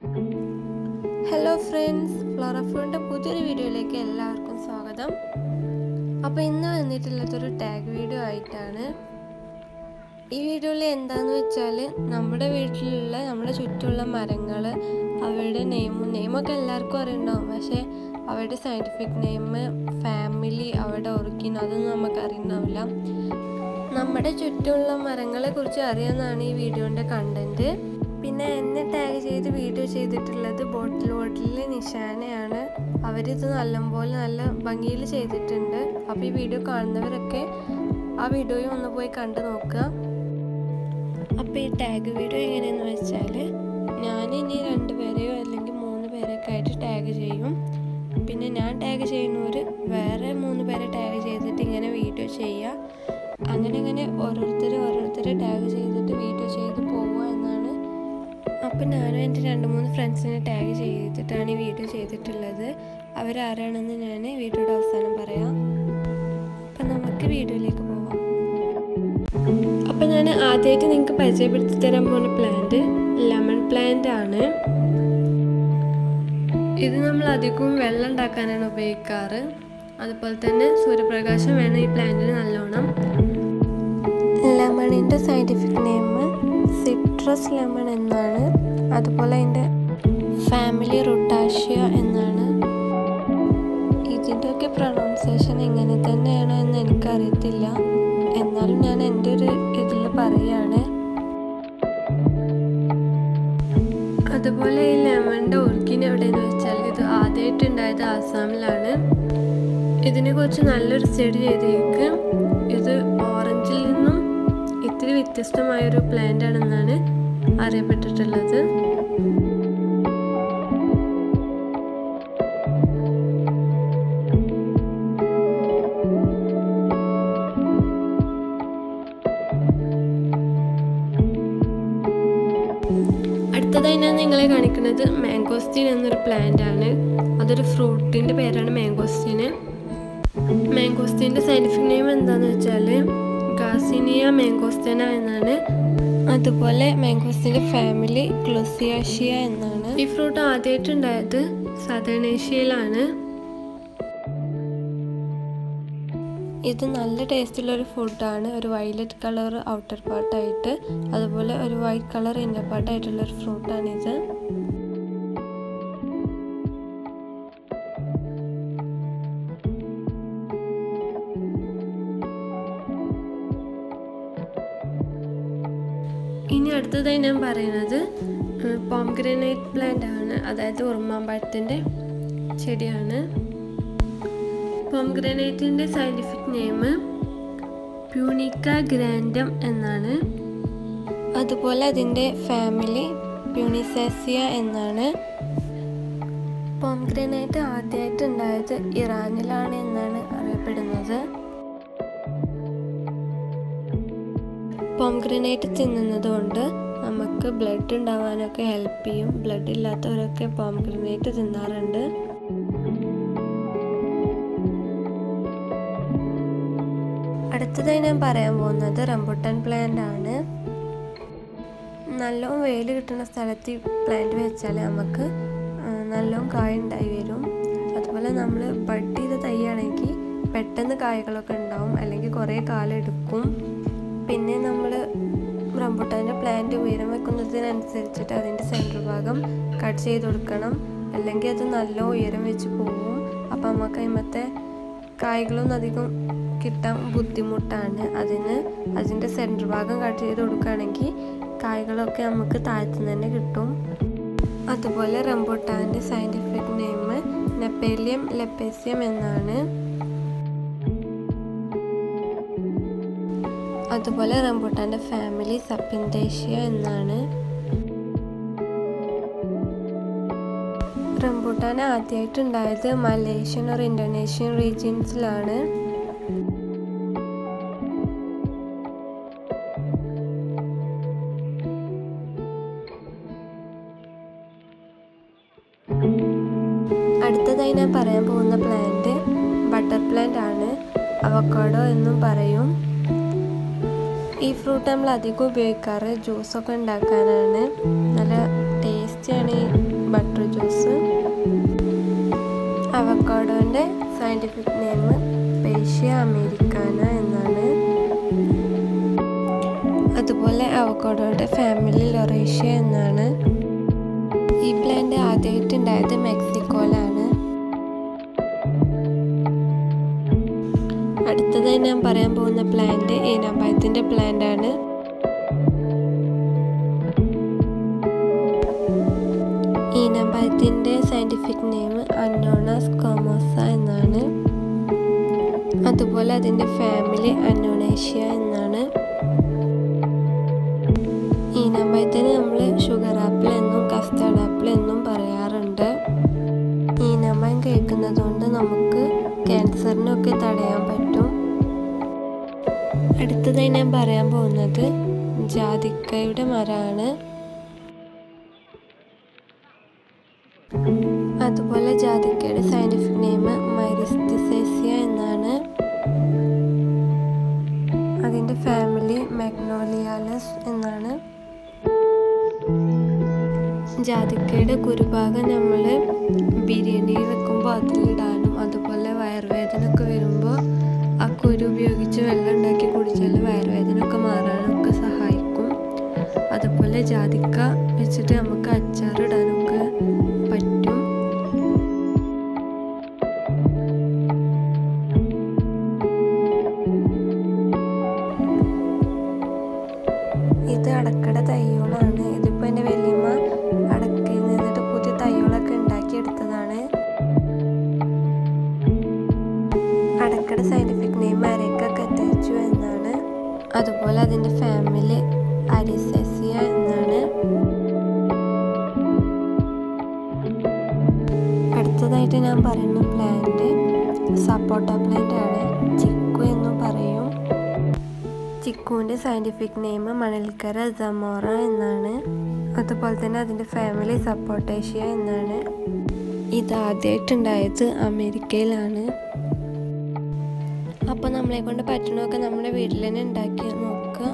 hello friends ഫ്ലോറഫോണിൻ്റെ പുതിയൊരു വീഡിയോയിലേക്ക് എല്ലാവർക്കും സ്വാഗതം അപ്പോൾ ഇന്ന് വന്നിട്ടുള്ളതൊരു ടാഗ് വീഡിയോ ആയിട്ടാണ് ഈ വീഡിയോയിൽ എന്താന്ന് വെച്ചാൽ നമ്മുടെ വീട്ടിലുള്ള നമ്മുടെ ചുറ്റുമുള്ള മരങ്ങൾ അവയുടെ നെയിമും നെയിമൊക്കെ എല്ലാവർക്കും അറിയുണ്ടാവും പക്ഷേ അവരുടെ സയൻറ്റിഫിക് നെയിം ഫാമിലി അവരുടെ ഒറിജിൻ അതൊന്നും നമുക്ക് അറിയുണ്ടാവില്ല നമ്മുടെ ചുറ്റുമുള്ള മരങ്ങളെ കുറിച്ച് അറിയാമെന്നാണ് ഈ വീഡിയോൻ്റെ കണ്ടന്റ് പിന്നെ എന്നെ ടാഗ് ചെയ്ത് വീഡിയോ ചെയ്തിട്ടുള്ളത് ബോട്ടിൽ ബോട്ടിലെ നിഷാനയാണ് അവരിത് നല്ലപോലെ നല്ല ഭംഗിയിൽ ചെയ്തിട്ടുണ്ട് അപ്പോൾ ഈ വീഡിയോ കാണുന്നവരൊക്കെ ആ വീഡിയോയും ഒന്ന് പോയി കണ്ടു നോക്കുക അപ്പോൾ ഈ ടാഗ് വീഡിയോ എങ്ങനെയെന്ന് വെച്ചാൽ ഞാൻ ഇനി രണ്ട് പേരെയോ അല്ലെങ്കിൽ മൂന്ന് പേരൊക്കെ ആയിട്ട് ടാഗ് ചെയ്യും പിന്നെ ഞാൻ ടാഗ് ചെയ്യുന്നവർ വേറെ മൂന്ന് പേരെ ടാഗ് ചെയ്തിട്ട് ഇങ്ങനെ വീഡിയോ ചെയ്യുക അങ്ങനെ അങ്ങനെ ഓരോരുത്തർ ഓരോരുത്തരെ ടാഗ് ചെയ്തിട്ട് വീഡിയോ ചെയ്ത് പോവുക എന്നാണ് അപ്പം ഞാനും എൻ്റെ രണ്ട് മൂന്ന് ഫ്രണ്ട്സിനെ ടാഗ് ചെയ്തിട്ടാണ് ഈ വീഡിയോ ചെയ്തിട്ടുള്ളത് അവരാരാണെന്ന് ഞാൻ വീഡിയോയുടെ അവസാനം പറയാം അപ്പം നമുക്ക് വീഡിയോയിലേക്ക് പോവാം അപ്പം ഞാൻ ആദ്യമായിട്ട് നിങ്ങൾക്ക് പരിചയപ്പെടുത്തി തരാൻ പോകുന്ന പ്ലാന്റ് ലെമൺ പ്ലാന്റ് ആണ് ഇത് നമ്മൾ അധികവും വെള്ളം ഉണ്ടാക്കാനാണ് ഉപയോഗിക്കാറ് അതുപോലെ തന്നെ സൂര്യപ്രകാശം വേണം ഈ പ്ലാന്റിന് നല്ലോണം ലെമണിൻ്റെ സയൻറ്റിഫിക് നെയിം സിട്രസ് ലെമൺ എന്നാണ് അതുപോലെ അതിൻ്റെ ഫാമിലി റുട്ടാഷ്യ എന്നാണ് ഇതിൻ്റെയൊക്കെ പ്രൊണൗൺസിയേഷൻ എങ്ങനെ തന്നെയാണോ എന്ന് എനിക്കറിയത്തില്ല എന്നാലും ഞാൻ എൻ്റെ ഒരു ഇതിൽ പറയുകയാണ് അതുപോലെ ഈ ലെമണിൻ്റെ ഒറിജിൻ എവിടെയെന്ന് വെച്ചാൽ ഇത് ആദ്യമായിട്ട് ഉണ്ടായത് ആസാമിലാണ് ഇതിനെക്കുറിച്ച് നല്ലൊരു സ്റ്റഡി ചെയ്തേക്ക് ഇത് ഓറഞ്ചിൽ നിന്നും ഇത്തിരി വ്യത്യസ്തമായൊരു പ്ലാന്റ് ആണെന്നാണ് അറിയപ്പെട്ടിട്ടുള്ളത് അടുത്തതായി ഞാൻ നിങ്ങളെ കാണിക്കുന്നത് മാംഗോസ്റ്റീൻ എന്നൊരു പ്ലാന്റ് ആണ് അതൊരു ഫ്രൂട്ടിൻ്റെ പേരാണ് മാംഗോസ്റ്റീന് മാംഗോസ്റ്റീൻ്റെ സയൻറ്റിഫിക് നെയിം എന്താണെന്ന് വെച്ചാൽ ഗാസിനിയ മാംഗോസ്റ്റന എന്നാണ് അതുപോലെ മാംഗോസ്റ്റീൻ്റെ ഫാമിലി ക്ലോസിയാഷിയ എന്നാണ് ഈ ഫ്രൂട്ട് ആദ്യമായിട്ടുണ്ടായത് സദേൺ ഏഷ്യയിലാണ് ഇത് നല്ല ടേസ്റ്റുള്ള ഒരു ഫുഡാണ് ഒരു വയലറ്റ് കളർ ഔട്ടർ പാർട്ടായിട്ട് അതുപോലെ ഒരു വൈറ്റ് കളർ ഇന്നർ പാർട്ടായിട്ടുള്ള ഒരു ഫ്രൂട്ടാണിത് ഇനി അടുത്തതായി ഞാൻ പറയുന്നത് പോംഗ്രനൈറ്റ് പ്ലാന്റ് ആണ് അതായത് ഉറുമാമ്പഴത്തിൻ്റെ ചെടിയാണ് പോംഗ്രനൈറ്റിൻ്റെ സയൻറ്റിഫിക് നെയിം പ്യൂണിക്ക ഗ്രാൻഡം എന്നാണ് അതുപോലെ അതിൻ്റെ ഫാമിലി പ്യൂണിസാസിയ എന്നാണ് പോംഗ്രനൈറ്റ് ആദ്യമായിട്ട് ഉണ്ടായത് ഇറാനിലാണ് എന്നാണ് അറിയപ്പെടുന്നത് പോംഗ്രനൈറ്റ് തിന്നുന്നത് കൊണ്ട് നമുക്ക് ബ്ലഡ് ഉണ്ടാവാനൊക്കെ ഹെൽപ്പ് ചെയ്യും ബ്ലഡ് ഇല്ലാത്തവരൊക്കെ പോംഗ്രനൈറ്റ് തിന്നാറുണ്ട് അടുത്തതായി ഞാൻ പറയാൻ പോകുന്നത് റംബുട്ടാൻ പ്ലാന്റ് ആണ് നല്ലോണം വെയിൽ കിട്ടുന്ന സ്ഥലത്ത് ഈ പ്ലാന്റ് വെച്ചാൽ നമുക്ക് നല്ലോണം കായ ഉണ്ടായി വരും അതുപോലെ നമ്മൾ ബഡ് ചെയ്ത തൈയാണെങ്കിൽ പെട്ടെന്ന് കായകളൊക്കെ ഉണ്ടാവും അല്ലെങ്കിൽ കുറേ കാലം എടുക്കും പിന്നെ നമ്മൾ റംബുട്ടാൻ്റെ പ്ലാന്റ് ഉയരം വെക്കുന്നതിനനുസരിച്ചിട്ട് അതിൻ്റെ സെൻട്രൽ ഭാഗം കട്ട് ചെയ്ത് കൊടുക്കണം അല്ലെങ്കിൽ അത് നല്ല ഉയരം വെച്ച് പോകും അപ്പം നമുക്ക് അതിമത്തെ കായ്കളൊന്നും അധികം കിട്ടാൻ ബുദ്ധിമുട്ടാണ് അതിന് അതിൻ്റെ സെൻട്രൽ ഭാഗം കട്ട് ചെയ്ത് കൊടുക്കുകയാണെങ്കിൽ കായ്കളൊക്കെ നമുക്ക് താഴത്തു തന്നെ കിട്ടും അതുപോലെ റംബുട്ടാൻ്റെ സയൻറ്റിഫിക് നെയിം നെപ്പേലിയം ലെപ്പേസിയം എന്നാണ് അതുപോലെ റംബുട്ടാൻ്റെ ഫാമിലി സപ്പിൻഡേഷ്യ എന്നാണ് റംബുട്ടാൻ ആദ്യമായിട്ടുണ്ടായത് മലേഷ്യൻ ഓർ ഇന്തോനേഷ്യൻ റീജിയൻസിലാണ് അടുത്തതായി ഞാൻ പറയാൻ പോകുന്ന പ്ലാന്റ് ബട്ടർ പ്ലാന്റ് ആണ് അവക്കാഡോ എന്നും പറയും ഈ ഫ്രൂട്ട് നമ്മൾ അധികം ഉപയോഗിക്കാറ് ജ്യൂസൊക്കെ ഉണ്ടാക്കാനാണ് നല്ല ടേസ്റ്റിയാണ് ഈ ബട്ടർ ജ്യൂസ് അവക്കാഡോൻ്റെ സയൻറ്റിഫിക് നെയിം പേഷ്യ അമേരിക്കാന എന്നാണ് അതുപോലെ അവക്കാഡോയുടെ ഫാമിലി ലൊറേഷ്യ എന്നാണ് ഈ പ്ലാന്റ് ആദ്യമായിട്ട് ഉണ്ടായത് മെക്സിക്കോയിലാണ് അടുത്തതായി ഞാൻ പറയാൻ പോകുന്ന പ്ലാന്റ് ഈനാമ്പഴത്തിൻ്റെ പ്ലാന്റ് ആണ് ഈനാമ്പഴത്തിൻ്റെ സയൻറ്റിഫിക് നെയിം അന്നോണസ് കോമോസ എന്നാണ് അതുപോലെ അതിൻ്റെ ഫാമിലി അന്നോണേഷ്യ എന്നാണ് ഈനാമ്പഴത്തിന് നമ്മൾ ഷുഗർ ആപ്പിൾ എന്നും കസ്റ്റാർഡ് ആപ്പിൾ എന്നും പറയാറുണ്ട് ഈനാമ്പഴം കഴിക്കുന്നത് കൊണ്ട് നമുക്ക് ക്യാൻസറിനൊക്കെ തടയാൻ പറ്റും അടുത്തതായി ഞാൻ പറയാൻ പോകുന്നത് ജാതിക്കയുടെ മരമാണ് അതുപോലെ ജാതിക്കയുടെ സയൻറ്റിഫിക് നെയിം മൈറിസ്തിസേസിയ എന്നാണ് അതിൻ്റെ ഫാമിലി മാഗ്നോളിയാലസ് എന്നാണ് ജാതിക്കയുടെ കുരുഭാഗം നമ്മൾ ബിരിയാണി വെക്കുമ്പോൾ അതിലിടാനും അതുപോലെ വയറുവേദന ഒക്കെ വരുമ്പോൾ ആ കുരു ഉപയോഗിച്ച് വെള്ളം ഉണ്ടാക്കി കുടിച്ചാൽ വയറുവേദന ഒക്കെ മാറാനൊക്കെ സഹായിക്കും അതുപോലെ ജാതിക്ക വെച്ചിട്ട് നമുക്ക് അച്ചാറിടാനൊക്കെ പറ്റും ഇത് അടക്കട തയ്യോളാണ് ഇതിപ്പോൾ എൻ്റെ വലിയമ്മ അടക്കയിൽ നിന്നിട്ട് പുതിയ തയ്യോളൊക്കെ ഉണ്ടാക്കിയെടുത്തതാണ് അടക്കട സയൻറ്റിഫിക് നെയിം അരക്ക കത്തേച്ചു എന്നാണ് അതുപോലെ അതിൻ്റെ ഫാമിലി അരിസെസിയ എന്നാണ് അടുത്തതായിട്ട് ഞാൻ പറയുന്ന പ്ലാന്റ് സപ്പോട്ട പ്ലാന്റ് ആണ് ചിക്കു എന്നും പറയും ചിക്കുവിൻ്റെ സയൻറ്റിഫിക് നെയിം മണൽക്കര ജമോറ എന്നാണ് അതുപോലെ തന്നെ അതിൻ്റെ ഫാമിലി സപ്പോർട്ടേഷ്യ എന്നാണ് ഇത് ആദ്യമായിട്ടുണ്ടായത് അമേരിക്കയിലാണ് അപ്പോൾ നമ്മളെ കൊണ്ട് പറ്റണമൊക്കെ നമ്മുടെ വീട്ടിൽ തന്നെ ഉണ്ടാക്കി നോക്കുക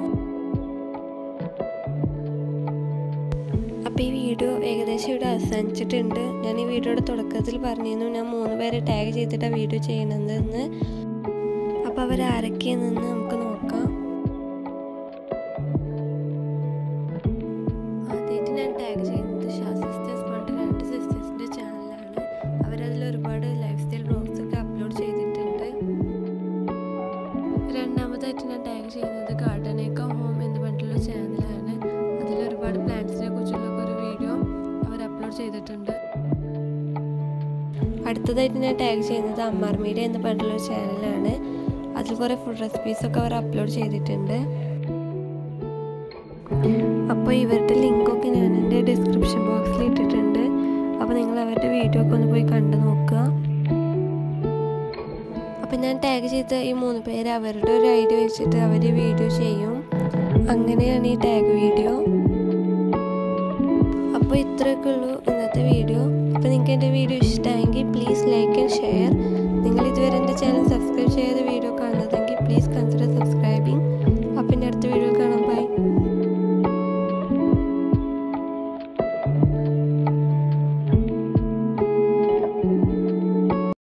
അപ്പോൾ ഈ വീഡിയോ ഏകദേശം ഇവിടെ അവസാനിച്ചിട്ടുണ്ട് ഞാൻ ഈ വീഡിയോയുടെ തുടക്കത്തിൽ പറഞ്ഞിരുന്നു ഞാൻ മൂന്ന് പേരെ ടാഗ് ചെയ്തിട്ടാണ് വീഡിയോ ചെയ്യണതെന്ന് അപ്പോൾ അവർ ആരൊക്കെയെന്ന് നമുക്ക് നോക്കാം ആദ്യമായിട്ട് ഞാൻ ടാഗ് ചെയ്യുന്നത് ഷാ സിസ്റ്റേഴ്സ് പറഞ്ഞിട്ട് രണ്ട് സിസ്റ്റേഴ്സിൻ്റെ ചാനലാണ് അവരതിൽ ഒരുപാട് ലൈഫ് സ്റ്റൈൽ ബ്ലോഗ്സ് ഒക്കെ അപ്ലോഡ് ചെയ്തിട്ടുണ്ട് രണ്ടാമതായിട്ട് ഞാൻ ടാഗ് ചെയ്യുന്നത് ഗാർഡനേക്ക ഹോം എന്ന് പറഞ്ഞിട്ടുള്ള ചാനലാണ് അതിൽ ഒരുപാട് പ്ലാന്റ്സിനെ കുറിച്ചുള്ള ഒരു വീഡിയോ അവർ അപ്ലോഡ് ചെയ്തിട്ടുണ്ട് അടുത്തതായിട്ട് ഞാൻ ടാഗ് ചെയ്യുന്നത് അമ്മാർ മീഡിയ എന്ന് പറഞ്ഞിട്ടുള്ള ഒരു ചാനലാണ് അതിൽ കുറേ ഫുഡ് റെസിപ്പീസ് ഒക്കെ അവർ അപ്ലോഡ് ചെയ്തിട്ടുണ്ട് അപ്പോൾ ഇവരുടെ ലിങ്കൊക്കെ ഞാൻ എൻ്റെ ഡിസ്ക്രിപ്ഷൻ ബോക്സിൽ ഇട്ടിട്ടുണ്ട് അപ്പോൾ നിങ്ങൾ അവരുടെ വീഡിയോ ഒക്കെ ഒന്ന് പോയി കണ്ടു നോക്കുക അപ്പം ഞാൻ ടാഗ് ചെയ്ത ഈ മൂന്ന് പേര് അവരുടെ ഒരു ഐഡിയ വെച്ചിട്ട് അവർ വീഡിയോ ചെയ്യും അങ്ങനെയാണ് ഈ ടാഗ് വീഡിയോ അപ്പോൾ ഇത്രയൊക്കെ ഉള്ളൂ ഇന്നത്തെ വീഡിയോ അപ്പോൾ നിങ്ങൾക്ക് എൻ്റെ വീഡിയോ ഇഷ്ടമായെങ്കിൽ പ്ലീസ് ലൈക്ക് ആൻഡ് ഷെയർ നിങ്ങൾ ഇതുവരെ എൻ്റെ ചാനൽ സബ്സ്ക്രൈബ് ചെയ്ത്